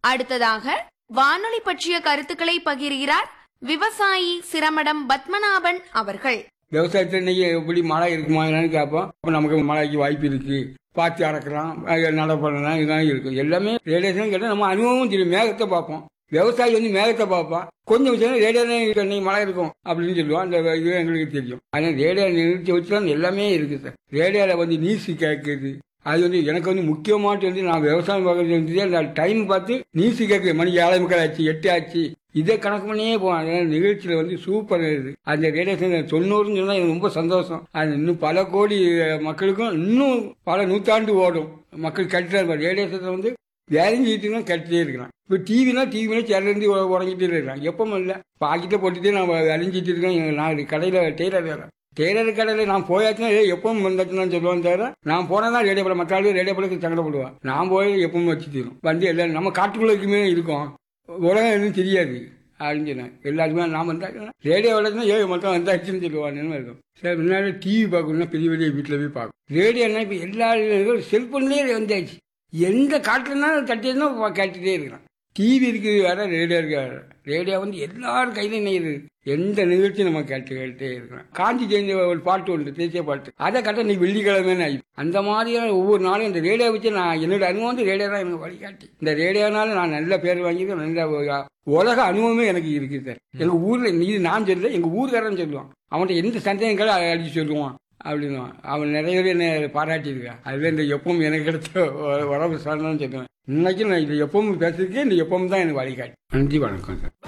அடுத்ததாக வானொலி பற்றிய கருத்துக்களை பகிர்கிறார் விவசாயி சிரமடம் பத்மநாபன் அவர்கள் விவசாயத்தில் இன்னைக்கு எப்படி மழை இருக்குமா என்னன்னு கேட்போம் அப்போ நமக்கு மழைக்கு வாய்ப்பு இருக்கு பாத்தி அறக்கலாம் நட பண்ணலாம் இதெல்லாம் இருக்கு எல்லாமே ரேடியேஷன் கேட்டால் நம்ம அனுபவமும் தெரியும் மேகத்தை பார்ப்போம் விவசாயி வந்து மேகத்தை பார்ப்பான் கொஞ்சம் விஷயம் ரேடியோ இன்னைக்கு மழை இருக்கும் அப்படின்னு சொல்லுவோம் அந்த இது எங்களுக்கு தெரியும் ஆனால் ரேடியோ நிறுத்தி வச்சு தான் எல்லாமே இருக்கு சார் ரேடியோவில் வந்து நியூஸ் கேட்குது அது வந்து எனக்கு வந்து முக்கியமாட்டு வந்து நான் விவசாயம் பார்க்கறது வந்து அந்த டைம் பார்த்து நியூஸ் கேட்குது மணி ஏழை முக்கால் ஆச்சு எட்டு ஆச்சு இதை கணக்கு பண்ணியே போவான் அதனால நிகழ்ச்சியில வந்து சூப்பர் இது அந்த ரேடியேஷன் தொண்ணூறுன்னு சொன்னா எனக்கு ரொம்ப சந்தோஷம் அது இன்னும் பல கோடி அஹ், மக்களுக்கும் இன்னும் பல நூற்றாண்டு ஓடும் மக்கள் கட்டுறாரு ரேடியேஷன் வந்து வேலைஞ்சிட்டு தான் கட்டிட்டே இருக்கிறான் இப்போ டிவினா டிவினா சேர்லேருந்து உடஞ்சிட்டே இருக்கிறான் எப்பவும் இல்லை பாக்கெட்டில் போட்டுட்டு நான் விளைஞ்சிட்டு இருக்கேன் எங்க- நான் கடையில் டெய்லர் வேலை டெய்லர் கடையில் நான் போயாச்சுன்னா ஏய், எப்பவும் வந்தாச்சுன்னு சொல்லுவான் தவிர நான் போனால் தான் ரேடியோ படம் மற்ற ஆளு ரேடியோ படத்துக்கு சங்கடப்படுவான் நான் போய் எப்பவும் வச்சு தீரும் வந்து எல்லாம் நம்ம காட்டுக்குள்ள இருக்குமே இருக்கோம் உலகம் எதுவும் தெரியாது அப்படின்னு சொன்னேன் எல்லாருமே நான் வந்தாச்சுன்னா ரேடியோ வளர்த்துனா ஏழு மட்டும் வந்தாச்சுன்னு சொல்லுவான்னு இருக்கும் சரி முன்னாடி டிவி பார்க்கணும்னா பெரிய பெரிய வீட்டில் போய் பார்க்கும் ரேடியோனா இப்போ எல்லா செல்ஃபோன்லேயே வந்தாச்சு எந்த காட்டுலனாலும் தட்டினா கேட்டுட்டே இருக்கிறான் டிவி இருக்குது வேற ரேடியோ இருக்கு வேற ரேடியோ வந்து எல்லாரும் கையில இணையுது எந்த நிகழ்ச்சி நம்ம கேட்டு கேட்டே இருக்கிறோம் காஞ்சி ஜெயந்தி ஒரு பாட்டு உண்டு தேசிய பாட்டு அதை கட்ட நீ வெள்ளிக்கிழமை ஆகி அந்த மாதிரியான ஒவ்வொரு நாளும் இந்த ரேடியோ வச்சு நான் என்னோட அனுபவம் வந்து ரேடியோ தான் எனக்கு வழிகாட்டி இந்த ரேடியோனால நான் நல்ல பேர் வாங்கியிருக்கேன் நல்ல ஒரு உலக அனுபவமே எனக்கு இருக்குது சார் எங்க ஊர்ல இது நான் சொல்லல எங்க ஊர்காரன் சொல்லுவான் அவன்கிட்ட எந்த சந்தேகங்களும் அதை அடிச்சு சொல்லுவான் அப்படின்னுவான் அவன் நிறைய பேர் என்ன பாராட்டியிருக்கான் அதுல இந்த எப்பவும் எனக்கு கிடைச்ச உ- உறவு சார்ந்தான்னு சொல்லுவேன் இன்னைக்கு நான் இது எப்பவும் பேசுறதுக்கே இந்த எப்பவும் தான் எனக்கு வழிகாட்டி நன்றி வணக்கம் சார்